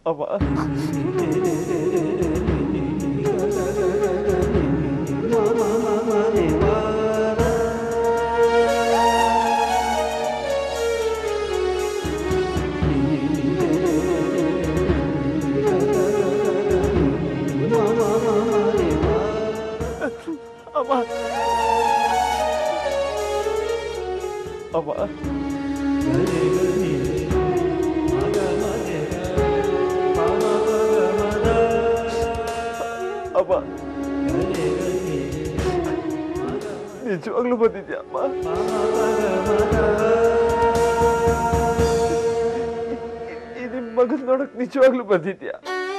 ಅಮ್ಮ ಅಮ್ಮ ಅಮ್ಮ ಅಮ್ಮ ನಿಜವಾಗ್ಲೂ ಬಂದಿದ್ಯಾ ಅಮ್ಮ ಈ ನಿಮ್ ಮಗನ್ ನೋಡಕ್ ನಿಜವಾಗ್ಲೂ ಬಂದಿದ್ಯಾ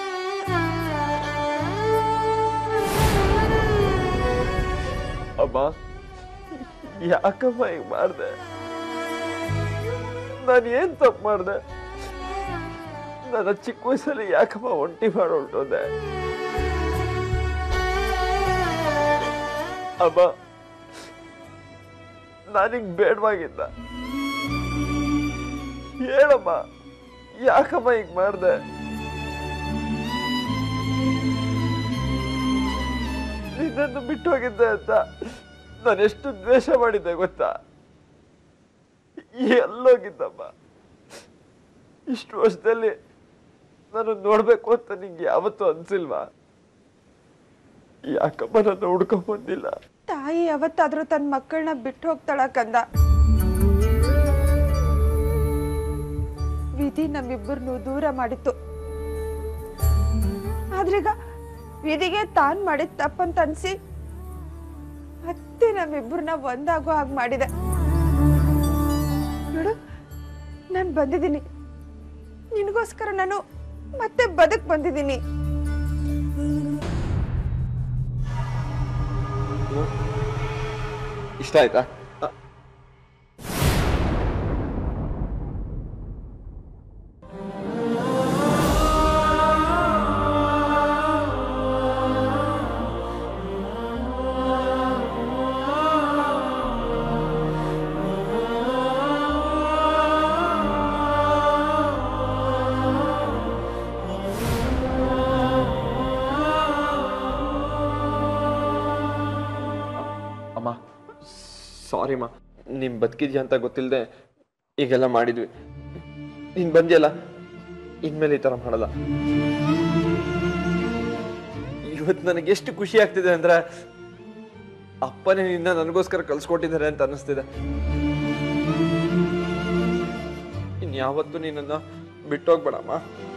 ಅಮ್ಮ ಯಾಕಮ್ಮ ಹಿಂಗ್ ಮಾಡ್ದೆ ನಾನು ಏನ್ ತಪ್ಪು ಮಾಡ್ದೆ ನನ್ನ ಚಿಕ್ಕ ವಯಸ್ಸಲ್ಲಿ ಯಾಕಮ್ಮ ಒಂಟಿ ಮಾಡಿ ಹೊರಟೋದೆ ಅಮ್ಮ ನಾನಿಗ್ ಬೇಡವಾಗಿದ್ದ ಹೇಳಮ್ಮ ಯಾಕಮ್ಮ ಹಿಂಗ್ ಮಾಡ್ದೆ ನಿನ್ನನ್ನು ಬಿಟ್ಟು ಹೋಗಿದ್ದೆ ಅಂತ ನಾನು ಎಷ್ಟು ದ್ವೇಷ ಮಾಡಿದ್ದೆ ಗೊತ್ತಾ ಎಲ್ಲೋಗಿದ್ದಮ್ಮ ಇಷ್ಟು ವರ್ಷದಲ್ಲಿ ನಾನು ನೋಡ್ಬೇಕು ಅಂತ ನಿಂಗೆ ಯಾವತ್ತೂ ಅನ್ಸಿಲ್ವಾ ಯಾಕಮ್ಮ ನನ್ನ ಹುಡ್ಕೊಂಡ್ ಬಂದಿಲ್ಲ ತಾಯಿ ಯಾವತ್ತಾದ್ರೂ ತನ್ನ ಮಕ್ಕಳನ್ನ ಬಿಟ್ಟು ಹೋಗ್ತಾಳ ಕಂದ ವಿಧಿ ನಮ್ಮಿಬ್ಬರನ್ನು ದೂರ ಮಾಡಿತ್ತು ಆದ್ರೀಗ ವಿಧಿಗೆ ತಾನ್ ಮಾಡಿದ ತಪ್ಪಂತ ಅನ್ಸಿ ಮತ್ತೆ ನಮ್ಮಿಬ್ಬರನ್ನ ಒಂದಾಗೋ ಹಾಗೆ ಮಾಡಿದೆ ನೋಡು ನಾನು ಬಂದಿದ್ದೀನಿ ನಿನಗೋಸ್ಕರ ನಾನು ಮತ್ತೆ ಬದುಕ್ ಬಂದಿದ್ದೀನಿ ಇಷ್ಟ ಆಯ್ತಾ ಅಮ್ಮ ಸಾರಿ ಅಮ್ಮ ನೀನ್ ಬದುಕಿದ್ಯಾ ಅಂತ ಗೊತ್ತಿಲ್ಲದೆ ಈಗೆಲ್ಲ ಮಾಡಿದ್ವಿ ನೀನ್ ಬಂದ್ಯಲ್ಲ ಇನ್ಮೇಲೆ ಈ ಥರ ಮಾಡಲ್ಲ ಇವತ್ತು ನನಗೆ ಎಷ್ಟು ಖುಷಿ ಆಗ್ತಿದೆ ಅಂದ್ರೆ ಅಪ್ಪನೇ ನಿನ್ನ ನನಗೋಸ್ಕರ ಕಳ್ಸ್ಕೊಟ್ಟಿದ್ದಾರೆ ಅಂತ ಅನ್ನಿಸ್ತಿದೆ ಇನ್ಯಾವತ್ತೂ ನೀನನ್ನ ಬಿಟ್ಟೋಗ್ಬೇಡಮ್ಮ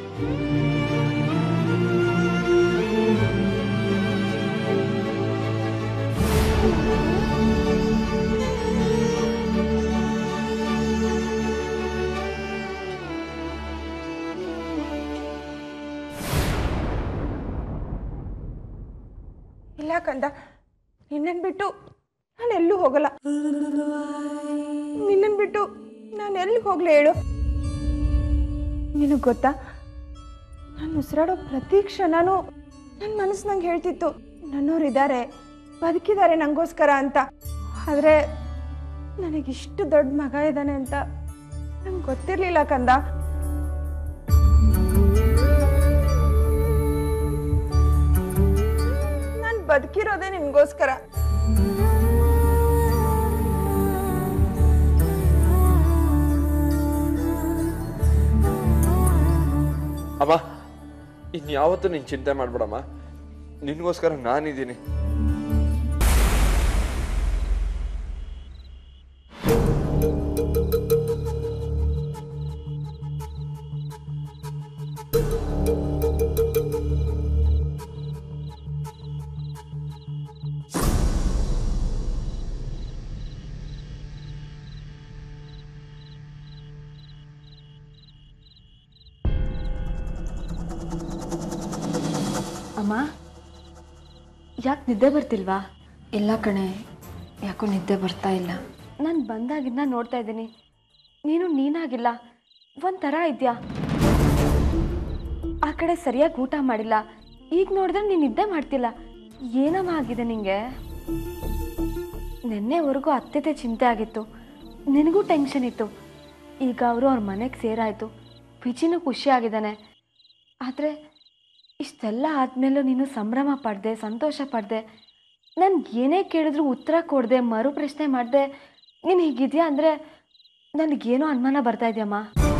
ಇಲ್ಲ ಕಂದ ನಿನ್ನನ್ ಬಿಟ್ಟು ನಾನು ಎಲ್ಲೂ ಹೋಗಲ್ಲ ನಿನ್ನನ್ ಬಿಟ್ಟು ನಾನು ಎಲ್ಲಿಗೆ ಹೋಗ್ಲಿ ಹೇಳು ನಿನಗೆ ಗೊತ್ತಾ ನಾನು ಉಸಿರಾಡೋ ಪ್ರತಿ ಕ್ಷಣನೂ ನನ್ನ ಮನಸ್ಸು ನಂಗೆ ಹೇಳ್ತಿತ್ತು ನನ್ನೋರು ಇದ್ದಾರೆ ಬದುಕಿದ್ದಾರೆ ನಂಗೋಸ್ಕರ ಅಂತ ಆದರೆ ನನಗಿಷ್ಟು ದೊಡ್ಡ ಮಗ ಇದ್ದಾನೆ ಅಂತ ನಂಗೆ ಗೊತ್ತಿರಲಿಲ್ಲ ಕಂದ ನಾನು ಬದುಕಿರೋದೇ ನಿನ್ಗೋಸ್ಕರ ಅಮ್ಮ ಇನ್ಯಾವತ್ತೂ ನೀನು ಚಿಂತೆ ಮಾಡ್ಬೇಡಮ್ಮ ನಿನಗೋಸ್ಕರ ನಾನಿದ್ದೀನಿ ಅಮ್ಮ ಯಾಕೆ ನಿದ್ದೆ ಬರ್ತಿಲ್ವಾ ಇಲ್ಲ ಕಣೆ ಯಾಕೋ ನಿದ್ದೆ ಬರ್ತಾ ಇಲ್ಲ ನಾನು ಬಂದಾಗಿಂದ ನೋಡ್ತಾ ಇದ್ದೀನಿ ನೀನು ನೀನಾಗಿಲ್ಲ ಒಂಥರ ಇದೆಯಾ ಆ ಕಡೆ ಸರಿಯಾಗಿ ಊಟ ಮಾಡಿಲ್ಲ ಈಗ ನೋಡಿದ್ರೆ ನೀನು ನಿದ್ದೆ ಮಾಡ್ತಿಲ್ಲ ಏನಮ್ಮ ಆಗಿದೆ ನಿಂಗೆ ನಿನ್ನೆವರೆಗೂ ಅತ್ಯತೆ ಚಿಂತೆ ಆಗಿತ್ತು ನಿನಗೂ ಟೆನ್ಷನ್ ಇತ್ತು ಈಗ ಅವರು ಅವ್ರ ಮನೆಗೆ ಸೇರಾಯಿತು ವಿಜಿನೂ ಖುಷಿ ಆಗಿದ್ದಾನೆ ಆದರೆ ಇಷ್ಟೆಲ್ಲ ಆದಮೇಲೂ ನೀನು ಸಂಭ್ರಮ ಪಡೆದೆ ಸಂತೋಷ ಪಡೆದೆ ನಾನು ಏನೇ ಕೇಳಿದ್ರು ಉತ್ತರ ಕೊಡದೆ ಮರು ಪ್ರಶ್ನೆ ಮಾಡಿದೆ ನೀನು ಹೀಗಿದೆಯಾ ಅಂದರೆ ನನಗೇನೋ ಅನುಮಾನ ಬರ್ತಾ ಇದೆಯಮ್ಮ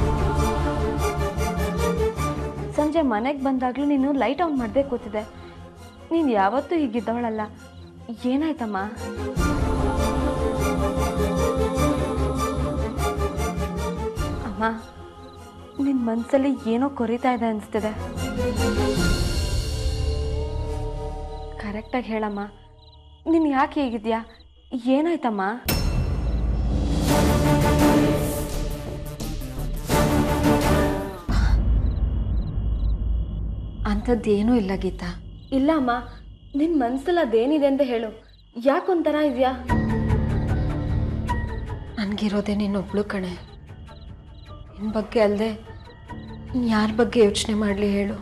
ಸಂಜೆ ಮನೆಗೆ ಬಂದಾಗಲೂ ನೀನು ಲೈಟ್ ಆನ್ ಮಾಡದೆ ಕೂತಿದೆ ನೀನು ಯಾವತ್ತೂ ಹೀಗಿದ್ದವಳಲ್ಲ ಏನಾಯ್ತಮ್ಮ ಅಮ್ಮ ನಿನ್ನ ಮನಸ್ಸಲ್ಲಿ ಏನೋ ಕೊರಿತಾ ಇದೆ ಅನಿಸ್ತಿದೆ ಕರೆಕ್ಟಾಗಿ ಹೇಳಮ್ಮ ನೀನು ಯಾಕೆ ಹೇಗಿದ್ಯಾ ಏನಾಯ್ತಮ್ಮ ಅಂಥದ್ದೇನೂ ಇಲ್ಲ ಗೀತಾ ಇಲ್ಲ ಅಮ್ಮ ನಿನ್ನ ಮನಸ್ಸಲ್ಲಿ ಅದೇನಿದೆ ಅಂತ ಹೇಳು ಯಾಕೊಂಥರ ಇದೆಯಾ ನನಗಿರೋದೇ ನೀನೊಬ್ಳು ಕಣೆ ನಿನ್ನ ಬಗ್ಗೆ ಅಲ್ಲದೆ ಯಾರ ಬಗ್ಗೆ ಯೋಚನೆ ಮಾಡಲಿ ಹೇಳು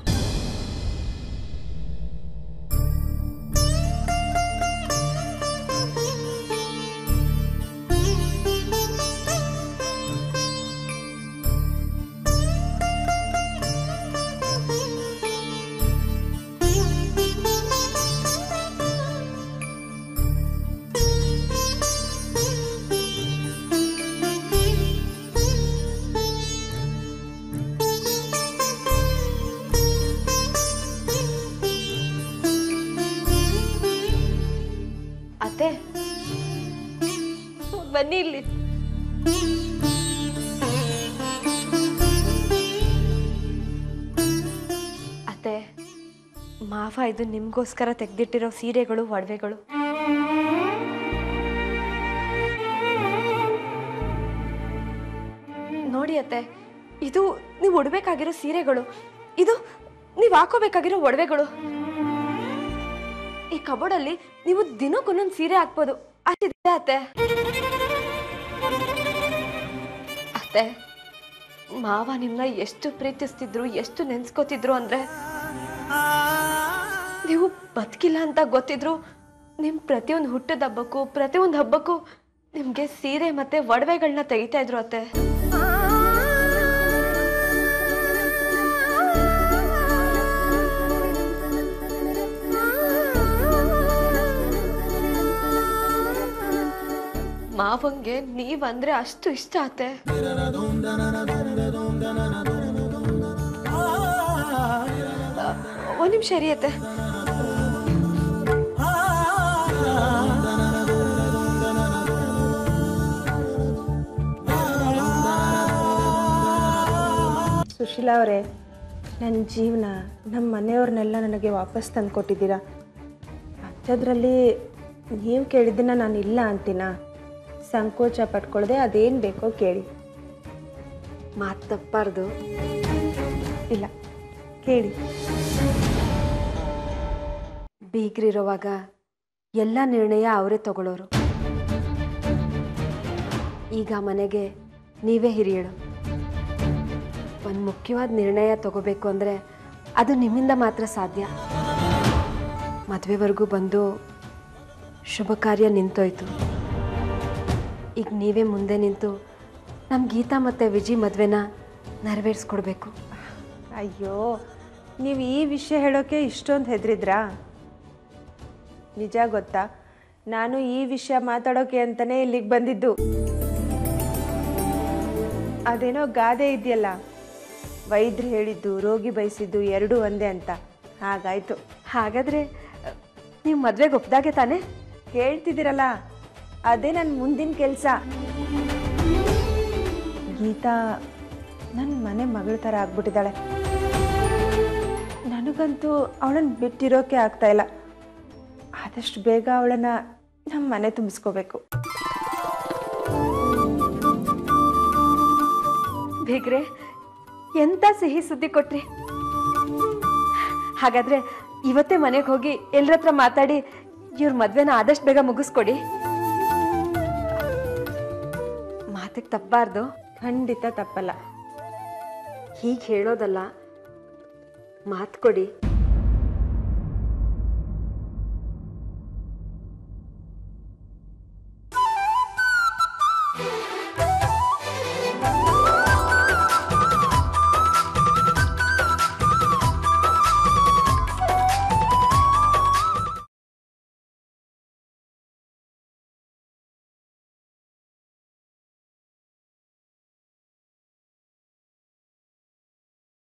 ಅತ್ತೆ ಬನ್ನಿ ಇಲ್ಲಿ ಅತ್ತೆ ಮಾವ ಇದು ನಿಮಗೋಸ್ಕರ ತೆಗೆದಿಟ್ಟಿರೋ ಸೀರೆಗಳು ಒಡವೆಗಳು ನೋಡಿ ಅತ್ತೆ ಇದು ನೀವು ಉಡ್ಬೇಕಾಗಿರೋ ಸೀರೆಗಳು ಇದು ನೀವು ಹಾಕೋಬೇಕಾಗಿರೋ ಒಡವೆಗಳು ಈ ಕಬೋರ್ಡಲ್ಲಿ ನೀವು ದಿನಕ್ಕೊಂದೊಂದು ಸೀರೆ ಹಾಕ್ಬೋದು ಅಷ್ಟಿದೆ ಅತ್ತೆ ಅತ್ತೆ ಮಾವ ನಿಮ್ಮನ್ನ ಎಷ್ಟು ಪ್ರೀತಿಸ್ತಿದ್ರು ಎಷ್ಟು ನೆನ್ಸ್ಕೋತಿದ್ರು ಅಂದ್ರೆ ನೀವು ಬದುಕಿಲ್ಲ ಅಂತ ಗೊತ್ತಿದ್ರು ನಿಮ್ಮ ಪ್ರತಿಯೊಂದು ಹುಟ್ಟದ ಹಬ್ಬಕ್ಕೂ ಪ್ರತಿಯೊಂದು ಹಬ್ಬಕ್ಕೂ ನಿಮಗೆ ಸೀರೆ ಮತ್ತೆ ಒಡವೆಗಳನ್ನ ತೆಗಿತಾ ಇದ್ರು ಅತ್ತೆ ಮಾವಂಗೆ ನೀವಂದ್ರೆ ಅಷ್ಟು ಇಷ್ಟ ಆತೆ ಒಂದ್ ನಿಮಿಷ ಇರಿಯತ್ತೆ ಸುಶೀಲಾ ಅವರೇ ನನ್ನ ಜೀವನ ನಮ್ಮ ಮನೆಯವ್ರನ್ನೆಲ್ಲ ನನಗೆ ವಾಪಸ್ ತಂದು ಕೊಟ್ಟಿದ್ದೀರಾ ಅಂಥದ್ರಲ್ಲಿ ನೀವು ಕೇಳಿದ್ದನ್ನ ನಾನು ಇಲ್ಲ ಅಂತೀನ ಸಂಕೋಚ ಪಟ್ಕೊಳ್ದೆ ಅದೇನು ಬೇಕೋ ಕೇಳಿ ಮಾತು ತಪ್ಪಾರ್ದು ಇಲ್ಲ ಕೇಳಿ ಬೀಗ್ರಿರುವಾಗ ಎಲ್ಲ ನಿರ್ಣಯ ಅವರೇ ತಗೊಳ್ಳೋರು ಈಗ ಮನೆಗೆ ನೀವೇ ಹಿರಿಯಳು ಒಂದು ಮುಖ್ಯವಾದ ನಿರ್ಣಯ ತಗೋಬೇಕು ಅಂದರೆ ಅದು ನಿಮ್ಮಿಂದ ಮಾತ್ರ ಸಾಧ್ಯ ಮದುವೆವರೆಗೂ ಬಂದು ಶುಭ ಕಾರ್ಯ ನಿಂತೋಯ್ತು ಈಗ ನೀವೇ ಮುಂದೆ ನಿಂತು ನಮ್ಮ ಗೀತಾ ಮತ್ತು ವಿಜಿ ಮದುವೆನ ನೆರವೇರಿಸ್ಕೊಡ್ಬೇಕು ಅಯ್ಯೋ ನೀವು ಈ ವಿಷಯ ಹೇಳೋಕೆ ಇಷ್ಟೊಂದು ಹೆದರಿದ್ರಾ ನಿಜ ಗೊತ್ತಾ ನಾನು ಈ ವಿಷಯ ಮಾತಾಡೋಕೆ ಅಂತಲೇ ಇಲ್ಲಿಗೆ ಬಂದಿದ್ದು ಅದೇನೋ ಗಾದೆ ಇದೆಯಲ್ಲ ವೈದ್ಯರು ಹೇಳಿದ್ದು ರೋಗಿ ಬಯಸಿದ್ದು ಎರಡೂ ಒಂದೇ ಅಂತ ಹಾಗಾಯ್ತು ಹಾಗಾದರೆ ನೀವು ಮದುವೆಗೆ ಒಪ್ದಾಗೆ ತಾನೇ ಹೇಳ್ತಿದ್ದೀರಲ್ಲ ಅದೇ ನನ್ನ ಮುಂದಿನ ಕೆಲಸ ಗೀತಾ ನನ್ನ ಮನೆ ಮಗಳ ಥರ ಆಗ್ಬಿಟ್ಟಿದ್ದಾಳೆ ನನಗಂತೂ ಅವಳನ್ನು ಬಿಟ್ಟಿರೋಕೆ ಆಗ್ತಾ ಇಲ್ಲ ಆದಷ್ಟು ಬೇಗ ಅವಳನ್ನು ನಮ್ಮ ಮನೆ ತುಂಬಿಸ್ಕೋಬೇಕು ಬೇಗ್ರೆ ಎಂತ ಸಿಹಿ ಸುದ್ದಿ ಕೊಟ್ರಿ ಹಾಗಾದ್ರೆ ಇವತ್ತೇ ಮನೆಗೆ ಹೋಗಿ ಎಲ್ಲರ ಹತ್ರ ಮಾತಾಡಿ ಇವ್ರ ಮದ್ವೆನ ಆದಷ್ಟು ಬೇಗ ಮುಗಿಸ್ಕೊಡಿ ಮಾತಿಗೆ ತಪ್ಪಬಾರ್ದು ಖಂಡಿತ ತಪ್ಪಲ್ಲ ಹೀಗೆ ಹೇಳೋದಲ್ಲ ಮಾತು ಕೊಡಿ